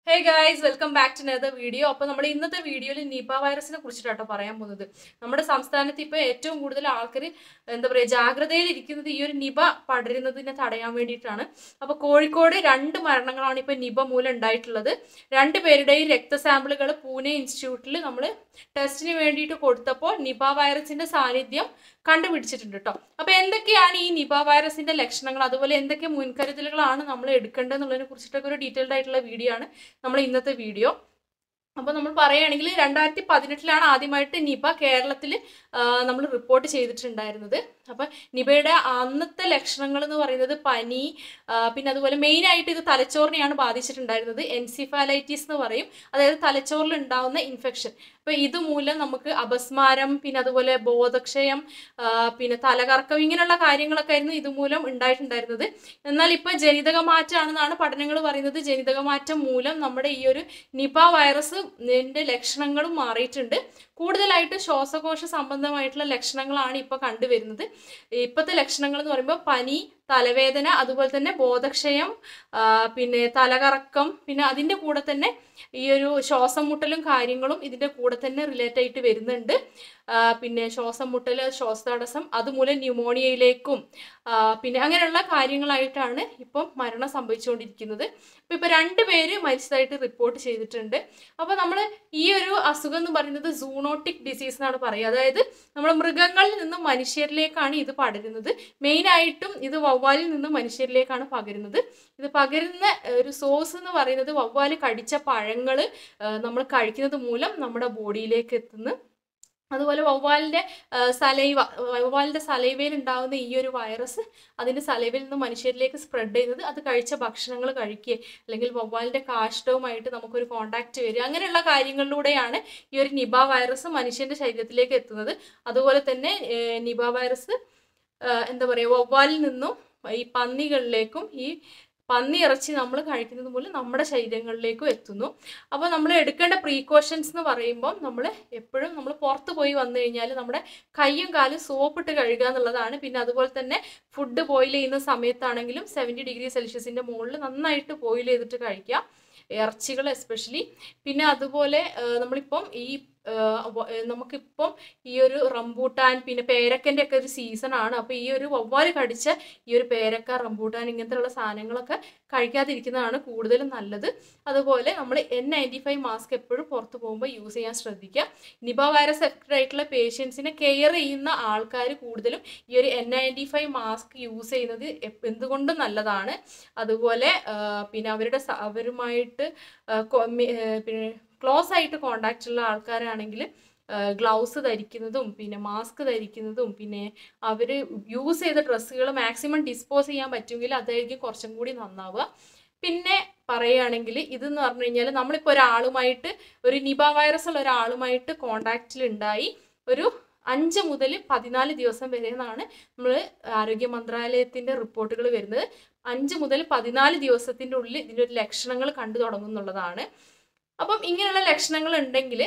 hey guys welcome back to another video അപ്പോൾ നമ്മൾ ഇന്നത്തെ വീഡിയോയിൽ നിപ വൈറസിനെ കുറിച്ചിട്ടാട്ടോ പറയാൻ പോകുന്നത് നമ്മുടെ സംസ്ഥാനത്ത് ഇപ്പോൾ ഏറ്റവും കൂടുതൽ ആൾക്കാർ എന്താ പറയുക ജാഗ്രതയിൽ ഇരിക്കുന്നത് ഈ ഒരു നിപ പടരുന്നതിനെ തടയാൻ വേണ്ടിയിട്ടാണ് അപ്പോൾ കോഴിക്കോട് രണ്ട് മരണങ്ങളാണ് ഇപ്പോൾ നിപ മൂലം ഉണ്ടായിട്ടുള്ളത് രണ്ട് പേരുടെയും രക്തസാമ്പിളുകൾ പൂനെ ഇൻസ്റ്റിറ്റ്യൂട്ടിൽ നമ്മൾ ടെസ്റ്റിന് വേണ്ടിയിട്ട് കൊടുത്തപ്പോൾ നിപ വൈറസിന്റെ സാന്നിധ്യം കണ്ടുപിടിച്ചിട്ടുണ്ട് കേട്ടോ അപ്പോൾ എന്തൊക്കെയാണ് ഈ നിപ വൈറസിന്റെ ലക്ഷണങ്ങൾ അതുപോലെ എന്തൊക്കെ മുൻകരുതലുകളാണ് നമ്മൾ എടുക്കേണ്ടതെന്നുള്ളതിനെ കുറിച്ചിട്ടൊക്കെ ഒരു ഡീറ്റെയിൽഡ് ആയിട്ടുള്ള വീഡിയോ ആണ് നമ്മൾ ഇന്നത്തെ വീഡിയോ അപ്പോൾ നമ്മൾ പറയുകയാണെങ്കിൽ രണ്ടായിരത്തി പതിനെട്ടിലാണ് ആദ്യമായിട്ട് നിപ കേരളത്തിൽ നമ്മൾ റിപ്പോർട്ട് ചെയ്തിട്ടുണ്ടായിരുന്നത് അപ്പം നിപയുടെ അന്നത്തെ ലക്ഷണങ്ങൾ എന്ന് പറയുന്നത് പനി ആ, പിന്നെ അതുപോലെ മെയിനായിട്ട് ഇത് തലച്ചോറിനെയാണ് ബാധിച്ചിട്ടുണ്ടായിരുന്നത് എൻസിഫാലൈറ്റീസ് എന്ന് പറയും അതായത് തലച്ചോറിൽ ഉണ്ടാവുന്ന ഇൻഫെക്ഷൻ അപ്പോൾ ഇതുമൂലം നമുക്ക് അപസ്മാരം പിന്നെ അതുപോലെ ബോധക്ഷയം ആ, പിന്നെ തലകറക്കം ഇങ്ങനെയുള്ള കാര്യങ്ങളൊക്കെ ആയിരുന്നു ഇതുമൂലം ഉണ്ടായിട്ടുണ്ടായിരുന്നത് എന്നാൽ ഇപ്പോൾ ജനിതക മാറ്റമാണെന്നാണ് പഠനങ്ങൾ പറയുന്നത് ജനിതക മാറ്റം മൂലം നമ്മുടെ ഈ ഒരു നിപ വൈറസ് ന്റെ ലക്ഷണങ്ങളും മാറിയിട്ടുണ്ട് കൂടുതലായിട്ട് ശ്വാസകോശ സംബന്ധമായിട്ടുള്ള ലക്ഷണങ്ങളാണ് ഇപ്പോൾ കണ്ടുവരുന്നത് ഇപ്പോഴത്തെ ലക്ഷണങ്ങൾ എന്ന് പറയുമ്പോൾ പനി തലവേദന അതുപോലെ തന്നെ ബോധക്ഷയം ആ, പിന്നെ തലകറക്കം പിന്നെ അതിൻ്റെ കൂടെ തന്നെ ഈ ഒരു ശ്വാസം മുട്ടലും കാര്യങ്ങളും ഇതിൻ്റെ കൂടെ തന്നെ റിലേറ്റ് ആയിട്ട് വരുന്നുണ്ട് ആ, പിന്നെ ശ്വാസം മുട്ടൽ ശ്വാസതടസ്സം അതുമൂലം ന്യൂമോണിയയിലേക്കും ആ, പിന്നെ അങ്ങനെയുള്ള കാര്യങ്ങളായിട്ടാണ് ഇപ്പം മരണം സംഭവിച്ചുകൊണ്ടിരിക്കുന്നത് അപ്പോൾ ഇപ്പോൾ രണ്ട് പേര് മരിച്ചതായിട്ട് റിപ്പോർട്ട് ചെയ്തിട്ടുണ്ട് അപ്പോൾ നമ്മൾ ഈ ഒരു അസുഖം എന്ന് പറയുന്നത് സൂണോട്ടിക് ഡിസീസ് എന്നാണ് പറയുക അതായത് നമ്മൾ മൃഗങ്ങളിൽ നിന്നും മനുഷ്യരിലേക്കാണ് ഇത് പടരുന്നത് മെയിനായിട്ടും ഇത് വവ്വാലിൽ നിന്നും മനുഷ്യരിലേക്കാണ് പകരുന്നത് ഇത് പകരുന്ന ഏഹ്, ഒരു സോഴ്സ് എന്ന് പറയുന്നത് വവ്വാല് കടിച്ച പഴങ്ങൾ നമ്മൾ കഴിക്കുന്നത് മൂലം നമ്മുടെ ബോഡിയിലേക്ക് എത്തുന്നു അതുപോലെ വവ്വാലിൻ്റെ സലൈവ വവ്വാലിൻ്റെ സലൈവയിൽ ഉണ്ടാകുന്ന ഈ ഒരു വൈറസ് അതിൻ്റെ സലൈവയിൽ നിന്ന് മനുഷ്യരിലേക്ക് സ്പ്രെഡ് ചെയ്യുന്നത് അത് കഴിച്ച ഭക്ഷണങ്ങൾ കഴിക്കുക അല്ലെങ്കിൽ വവ്വാലിൻ്റെ കാഷ്ടവുമായിട്ട് നമുക്കൊരു കോണ്ടാക്റ്റ് വരിക അങ്ങനെയുള്ള കാര്യങ്ങളിലൂടെയാണ് ഈ ഒരു നിബ വൈറസ് മനുഷ്യൻ്റെ ശരീരത്തിലേക്ക് എത്തുന്നത് അതുപോലെ തന്നെ ഏഹ്, നിബ വൈറസ് ഏഹ്, എന്താ പറയുക വവ്വാലിൽ നിന്നും ഈ പന്നികളിലേക്കും ഈ പന്നി ഇറച്ചി നമ്മൾ കഴിക്കുന്നത് മൂലം നമ്മുടെ ശരീരങ്ങളിലേക്കും എത്തുന്നു അപ്പോൾ നമ്മൾ എടുക്കേണ്ട പ്രീക്കോഷൻസ് എന്ന് പറയുമ്പോൾ നമ്മൾ എപ്പോഴും നമ്മൾ പുറത്ത് പോയി വന്നു കഴിഞ്ഞാൽ നമ്മുടെ കൈയും കാലും സോപ്പിട്ട് കഴുകുക എന്നുള്ളതാണ് പിന്നെ അതുപോലെ തന്നെ ഫുഡ് ബോയിൽ ചെയ്യുന്ന സമയത്താണെങ്കിലും സെവൻറ്റി ഡിഗ്രി സെൽഷ്യസിൻ്റെ മുകളിൽ നന്നായിട്ട് ബോയിൽ ചെയ്തിട്ട് കഴിക്കുക ഇറച്ചികൾ എസ്പെഷ്യലി പിന്നെ അതുപോലെ ആ, നമ്മളിപ്പം ഈ ആ, വ- ഏ, നമുക്കിപ്പം ഈ ഒരു റംബൂട്ടാൻ പിന്നെ പേരക്കൻ്റെ ഒക്കെ ഒരു സീസണാണ് അപ്പോൾ ഈ ഒരു വവ്വാല് കടിച്ച ഈ ഒരു പേരക്ക റംബൂട്ടാൻ ഇങ്ങനത്തെയുള്ള സാധനങ്ങളൊക്കെ കഴിക്കാതിരിക്കുന്നതാണ് കൂടുതലും നല്ലത് അതുപോലെ നമ്മൾ എൻ നയൻറ്റി ഫൈവ് മാസ്ക് എപ്പോഴും പുറത്ത് പോകുമ്പോൾ യൂസ് ചെയ്യാൻ ശ്രദ്ധിക്കുക നിപ വൈറസ് എഫക്റ്റഡ് ആയിട്ടുള്ള പേഷ്യൻസിനെ കെയർ ചെയ്യുന്ന ആൾക്കാർ കൂടുതലും ഈ ഒരു N ninety five mask use ചെയ്യുന്നത് എപ്പ- എന്തുകൊണ്ടും നല്ലതാണ് അതുപോലെ ആ, പിന്നെ അവരുടെ സ- അവരുമായിട്ട് ആ, കൊ- മി- ഏ, പിന്നെ ക്ലോസ് ആയിട്ട് കോണ്ടാക്റ്റ് ഉള്ള ആൾക്കാരാണെങ്കിൽ ഗ്ലൗസ് ധരിക്കുന്നതും പിന്നെ മാസ്ക് ധരിക്കുന്നതും പിന്നെ അവർ യൂസ് ചെയ്ത ഡ്രസ്സുകൾ മാക്സിമം ഡിസ്പോസ് ചെയ്യാൻ പറ്റുമെങ്കിൽ അതായിരിക്കും കുറച്ചും കൂടി നന്നാവുക പിന്നെ പറയുകയാണെങ്കിൽ ഇതെന്ന് പറഞ്ഞു കഴിഞ്ഞാൽ നമ്മളിപ്പോൾ ഒരാളുമായിട്ട് ഒരു നിപ വൈറസ് ഉള്ള ഒരാളുമായിട്ട് കോണ്ടാക്റ്റിൽ ഉണ്ടായി ഒരു അഞ്ച് മുതൽ പതിനാല് ദിവസം വരെ എന്നാണ് നമ്മൾ ആരോഗ്യ മന്ത്രാലയത്തിൻ്റെ റിപ്പോർട്ടുകൾ വരുന്നത് അഞ്ച് മുതൽ പതിനാല് ദിവസത്തിൻ്റെ ഉള്ളിൽ ഇതിൻ്റെ ഒരു ലക്ഷണങ്ങൾ കണ്ടു തുടങ്ങുന്നുള്ളതാണ് അപ്പം ഇങ്ങനെയുള്ള ലക്ഷണങ്ങൾ ഉണ്ടെങ്കിൽ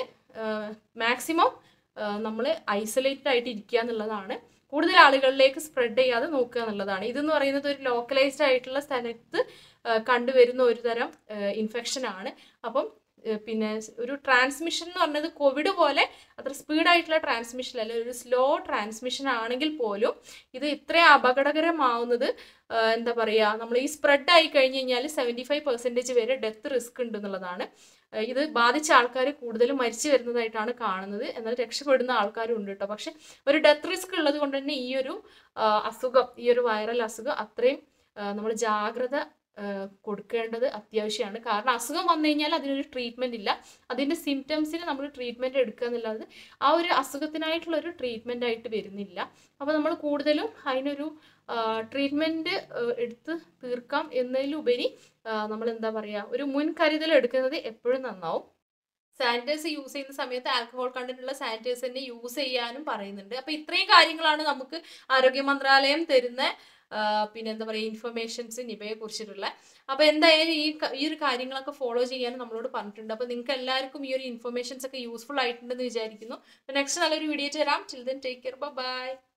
മാക്സിമം നമ്മൾ ഐസൊലേറ്റഡ് ആയിട്ട് ഇരിക്കുക എന്നുള്ളതാണ് കൂടുതൽ ആളുകളിലേക്ക് സ്പ്രെഡ് ചെയ്യാതെ നോക്കുക എന്നുള്ളതാണ് ഇതെന്ന് പറയുന്നത് ഒരു ലോക്കലൈസ്ഡ് ആയിട്ടുള്ള സ്ഥലത്ത് ആ, കണ്ടുവരുന്ന ഒരു തരം ഇൻഫെക്ഷൻ ആണ് അപ്പം ഏ, പിന്നെ ഒരു ട്രാൻസ്മിഷൻ എന്ന് പറഞ്ഞത് കോവിഡ് പോലെ അത്ര സ്പീഡായിട്ടുള്ള ട്രാൻസ്മിഷൻ അല്ല ഒരു സ്ലോ ട്രാൻസ്മിഷൻ ആണെങ്കിൽ പോലും ഇത് ഇത്രയും അപകടകരമാവുന്നത് ആ, എന്താ പറയുക നമ്മൾ ഈ സ്പ്രെഡ് ആയി കഴിഞ്ഞ് കഴിഞ്ഞാൽ സെവൻറ്റി ഫൈവ് പെർസെൻറ്റേജ് വരെ ഡെത്ത് റിസ്ക് ഉണ്ട് എന്നുള്ളതാണ് ആ, ഇത് ബാധിച്ച ആൾക്കാർ കൂടുതലും മരിച്ചു വരുന്നതായിട്ടാണ് കാണുന്നത് എന്നാൽ രക്ഷപ്പെടുന്ന ആൾക്കാരും ഉണ്ട് കേട്ടോ പക്ഷെ ഒരു ഡെത്ത് റിസ്ക് ഉള്ളത് കൊണ്ട് തന്നെ ഈ ഒരു ആ, അസുഖം ഈ ഒരു വൈറൽ അസുഖം അത്രയും നമ്മൾ ജാഗ്രത ആ, കൊടുക്കേണ്ടത് അത്യാവശ്യമാണ് കാരണം അസുഖം വന്നു കഴിഞ്ഞാൽ അതിനൊരു ട്രീറ്റ്മെൻറ്റ് ഇല്ല അതിൻ്റെ സിംറ്റംസിന് നമ്മൾ ട്രീറ്റ്മെൻറ്റ് എടുക്കുക എന്നുള്ളത് ആ ഒരു അസുഖത്തിനായിട്ടുള്ള ഒരു ട്രീറ്റ്മെൻ്റ് ആയിട്ട് വരുന്നില്ല അപ്പോൾ നമ്മൾ കൂടുതലും അതിനൊരു ട്രീറ്റ്മെൻറ്റ് എടുത്ത് തീർക്കാം എന്നതിലുപരി നമ്മൾ എന്താ പറയുക ഒരു മുൻകരുതൽ എടുക്കുന്നത് എപ്പോഴും നന്നാവും സാനിറ്റൈസർ യൂസ് ചെയ്യുന്ന സമയത്ത് ആൽക്കഹോൾ കണ്ടന്റ് ഉള്ള സാനിറ്റൈസർ തന്നെ യൂസ് ചെയ്യാനും പറയുന്നുണ്ട് അപ്പോൾ ഇത്രയും കാര്യങ്ങളാണ് നമുക്ക് ആരോഗ്യ മന്ത്രാലയം തരുന്ന ആ, പിന്നെ എന്താ പറയുക ഇൻഫർമേഷൻസ് നിപയെ കുറിച്ചിട്ടുള്ള അപ്പോൾ എന്തായാലും ഈ ക- ഈ ഒരു കാര്യങ്ങളൊക്കെ ഫോളോ ചെയ്യാനും നമ്മളോട് പറഞ്ഞിട്ടുണ്ട് അപ്പോൾ നിങ്ങൾക്ക് എല്ലാവർക്കും ഈ ഒരു ഇൻഫർമേഷൻസ് ഒക്കെ യൂസ്ഫുൾ ആയിട്ടുണ്ടെന്ന് വിചാരിക്കുന്നു നെക്സ്റ്റ് നല്ലൊരു വീഡിയോ തരാം chill then take care by